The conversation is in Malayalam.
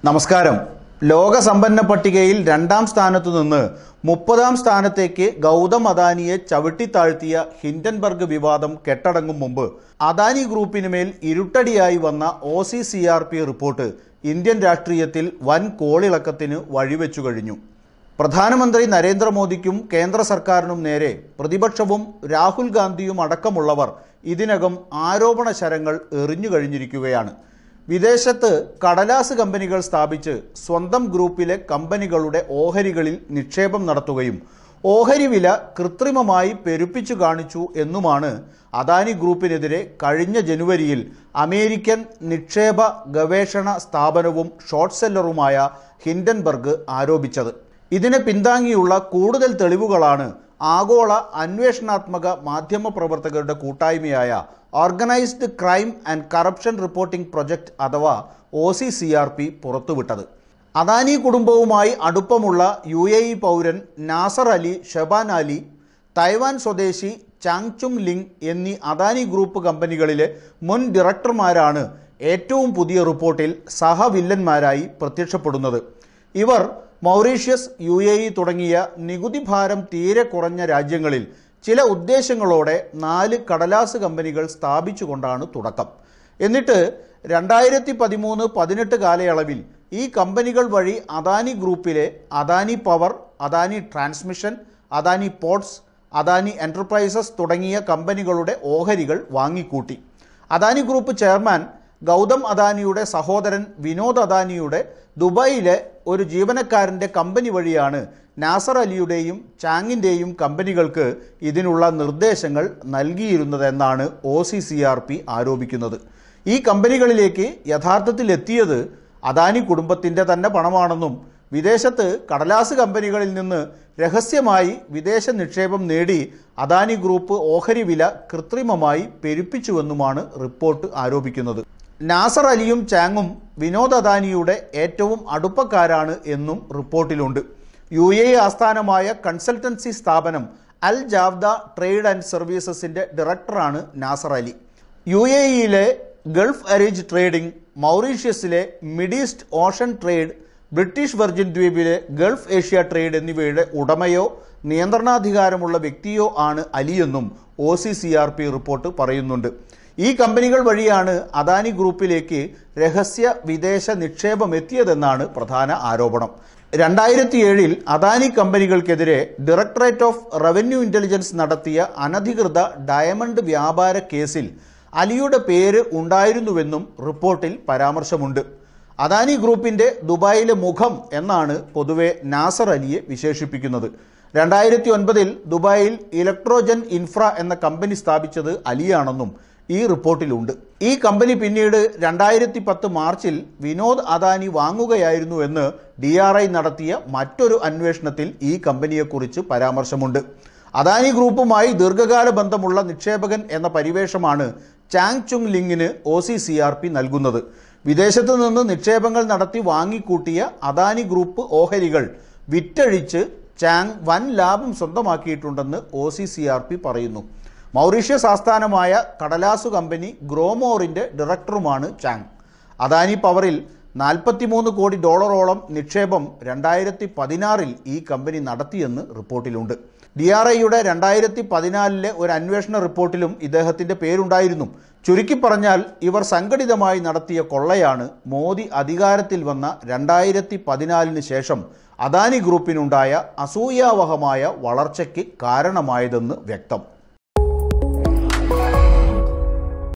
നമസ്കാരം ലോക സമ്പന്ന പട്ടികയിൽ രണ്ടാം സ്ഥാനത്തു നിന്ന് മുപ്പതാം സ്ഥാനത്തേക്ക് ഗൗതം അദാനിയെ ചവിട്ടിത്താഴ്ത്തിയ ഹിൻഡൻബർഗ് വിവാദം കെട്ടടങ്ങും മുമ്പ് അദാനി ഗ്രൂപ്പിന് മേൽ ഇരുട്ടടിയായി വന്ന O C C R P report Indian രാഷ്ട്രീയത്തിൽ വൻ കോളിളക്കത്തിന് വഴിവെച്ചു കഴിഞ്ഞു പ്രധാനമന്ത്രി നരേന്ദ്രമോദിക്കും കേന്ദ്ര സർക്കാരിനും നേരെ പ്രതിപക്ഷവും രാഹുൽ ഗാന്ധിയും അടക്കമുള്ളവർ ഇതിനകം ആരോപണ ശരങ്ങൾ എറിഞ്ഞു കഴിഞ്ഞിരിക്കുകയാണ് വിദേശത്ത് കടലാസ് കമ്പനികൾ സ്ഥാപിച്ച് സ്വന്തം ഗ്രൂപ്പിലെ കമ്പനികളുടെ ഓഹരികളിൽ നിക്ഷേപം നടത്തുകയും ഓഹരി വില കൃത്രിമമായി പെരുപ്പിച്ചു കാണിച്ചു എന്നുമാണ് അദാനി ഗ്രൂപ്പിനെതിരെ കഴിഞ്ഞ ജനുവരിയിൽ അമേരിക്കൻ നിക്ഷേപ ഗവേഷണ സ്ഥാപനവും ഷോർട്ട് സെല്ലറുമായ ഹിൻഡൻബർഗ് ആരോപിച്ചത് ഇതിനെ പിന്താങ്ങിയുള്ള കൂടുതൽ തെളിവുകളാണ് ആഗോള അന്വേഷണാത്മക മാധ്യമ പ്രവർത്തകരുടെ കൂട്ടായ്മയായ organised crime and corruption reporting project അഥവാ O C C R P പുറത്തുവിട്ടത് അദാനി കുടുംബവുമായി അടുപ്പമുള്ള യു എ ഇ പൗരൻ നാസർ അലി ഷെബാൻ അലി തൈവാൻ സ്വദേശി ചാങ്ചുങ് ലിങ് എന്നീ അദാനി ഗ്രൂപ്പ് കമ്പനികളിലെ മുൻ ഡയറക്ടർമാരാണ് ഏറ്റവും പുതിയ റിപ്പോർട്ടിൽ സഹവില്ലന്മാരായി പ്രത്യക്ഷപ്പെടുന്നത് ഇവർ മൗറീഷ്യസ് യു എ ഇ തുടങ്ങിയ നികുതി ഭാരം തീരെ കുറഞ്ഞ രാജ്യങ്ങളിൽ ചില ഉദ്ദേശങ്ങളോടെ നാല് കടലാസ് കമ്പനികൾ സ്ഥാപിച്ചുകൊണ്ടാണ് തുടക്കം എന്നിട്ട് രണ്ടായിരത്തി പതിമൂന്ന് പതിനെട്ട് കാലയളവിൽ ഈ കമ്പനികൾ വഴി അദാനി ഗ്രൂപ്പിലെ Adani power Adani transmission Adani ports Adani enterprises തുടങ്ങിയ കമ്പനികളുടെ ഓഹരികൾ വാങ്ങിക്കൂട്ടി അദാനി ഗ്രൂപ്പ് ചെയർമാൻ ഗൗതം അദാനിയുടെ സഹോദരൻ വിനോദ് അദാനിയുടെ ദുബായിലെ ഒരു ജീവനക്കാരൻ്റെ കമ്പനി വഴിയാണ് നാസർ അലിയുടെയും ചാങ്ങിൻ്റെയും കമ്പനികൾക്ക് ഇതിനുള്ള നിർദ്ദേശങ്ങൾ നൽകിയിരുന്നതെന്നാണ് O C C R P ആരോപിക്കുന്നത് ഈ കമ്പനികളിലേക്ക് യഥാർത്ഥത്തിൽ എത്തിയത് അദാനി കുടുംബത്തിൻ്റെ തന്നെ പണമാണെന്നും വിദേശത്ത് കടലാസ് കമ്പനികളിൽ നിന്ന് രഹസ്യമായി വിദേശ നിക്ഷേപം നേടി അദാനി ഗ്രൂപ്പ് ഓഹരി വില കൃത്രിമമായി പെരുപ്പിച്ചുവെന്നുമാണ് റിപ്പോർട്ട് ആരോപിക്കുന്നത് നാസർ അലിയും ചാങ്ങും വിനോദ് അദാനിയുടെ ഏറ്റവും അടുപ്പക്കാരാണ് എന്നും റിപ്പോർട്ടിലുണ്ട് യു എ ആസ്ഥാനമായ കൺസൾട്ടൻസി സ്ഥാപനം അൽ ജാവ്ദ ട്രേഡ് ആൻഡ് സർവീസസിന്റെ ഡയറക്ടറാണ് നാസർ അലി യു എ ഇയിലെ ഗൾഫ് അരേജ് ട്രേഡിംഗ് മൗറീഷ്യസിലെ Mideast Ocean Trade British Virgin ദ്വീപിലെ ഗൾഫ് ഏഷ്യ ട്രേഡ് എന്നിവയുടെ ഉടമയോ നിയന്ത്രണാധികാരമുള്ള വ്യക്തിയോ ആണ് അലിയെന്നും O C C R P report പറയുന്നുണ്ട് ഈ കമ്പനികൾ വഴിയാണ് അദാനി ഗ്രൂപ്പിലേക്ക് രഹസ്യ വിദേശ നിക്ഷേപം എത്തിയതെന്നാണ് പ്രധാന ആരോപണം രണ്ടായിരത്തി ഏഴിൽ അദാനി കമ്പനികൾക്കെതിരെ ഡയറക്ടറേറ്റ് ഓഫ് റവന്യൂ ഇന്റലിജൻസ് നടത്തിയ അനധികൃത ഡയമണ്ട് വ്യാപാര കേസിൽ അലിയുടെ പേര് ഉണ്ടായിരുന്നുവെന്നും റിപ്പോർട്ടിൽ പരാമർശമുണ്ട് അദാനി ഗ്രൂപ്പിന്റെ ദുബായിലെ മുഖം എന്നാണ് പൊതുവെ നാസർ അലിയെ വിശേഷിപ്പിക്കുന്നത് രണ്ടായിരത്തി ഒൻപതിൽ ദുബായിൽ ഇലക്ട്രോജൻ ഇൻഫ്ര എന്ന കമ്പനി സ്ഥാപിച്ചത് അലിയാണെന്നും ഈ റിപ്പോർട്ടിലുണ്ട് ഈ കമ്പനി പിന്നീട് രണ്ടായിരത്തി പത്ത് മാർച്ചിൽ വിനോദ് അദാനി വാങ്ങുകയായിരുന്നു എന്ന് ഡി ആർ ഐ നടത്തിയ മറ്റൊരു അന്വേഷണത്തിൽ ഈ കമ്പനിയെക്കുറിച്ച് പരാമർശമുണ്ട് അദാനി ഗ്രൂപ്പുമായി ദീർഘകാല ബന്ധമുള്ള നിക്ഷേപകൻ എന്ന പരിവേഷമാണ് ചാങ് ചുങ് ലിങ്ങിന് O C C R P നൽകുന്നത് വിദേശത്ത് നിന്ന് നിക്ഷേപങ്ങൾ നടത്തി വാങ്ങിക്കൂട്ടിയ അദാനി ഗ്രൂപ്പ് ഓഹരികൾ വിറ്റഴിച്ച് ചാങ് വൻ ലാഭം സ്വന്തമാക്കിയിട്ടുണ്ടെന്ന് O C C R P പറയുന്നു മൗറീഷ്യസ് ആസ്ഥാനമായ കടലാസു കമ്പനി ഗ്രോമോറിന്റെ ഡയറക്ടറുമാണ് ചാങ് അദാനി പവറിൽ നാൽപ്പത്തിമൂന്ന് കോടി ഡോളറോളം നിക്ഷേപം രണ്ടായിരത്തി പതിനാറിൽ ഈ കമ്പനി നടത്തിയെന്ന് റിപ്പോർട്ടിലുണ്ട് ഡി ആർ ഐയുടെ രണ്ടായിരത്തി പതിനാലിലെ ഒരു അന്വേഷണ റിപ്പോർട്ടിലും ഇദ്ദേഹത്തിന്റെ പേരുണ്ടായിരുന്നു ചുരുക്കി പറഞ്ഞാൽ ഇവർ സംഘടിതമായി നടത്തിയ കൊള്ളയാണ് മോദി അധികാരത്തിൽ വന്ന രണ്ടായിരത്തി പതിനാലിന് ശേഷം അദാനി ഗ്രൂപ്പിനുണ്ടായ അസൂയാവഹമായ വളർച്ചയ്ക്ക് കാരണമായതെന്ന് വ്യക്തം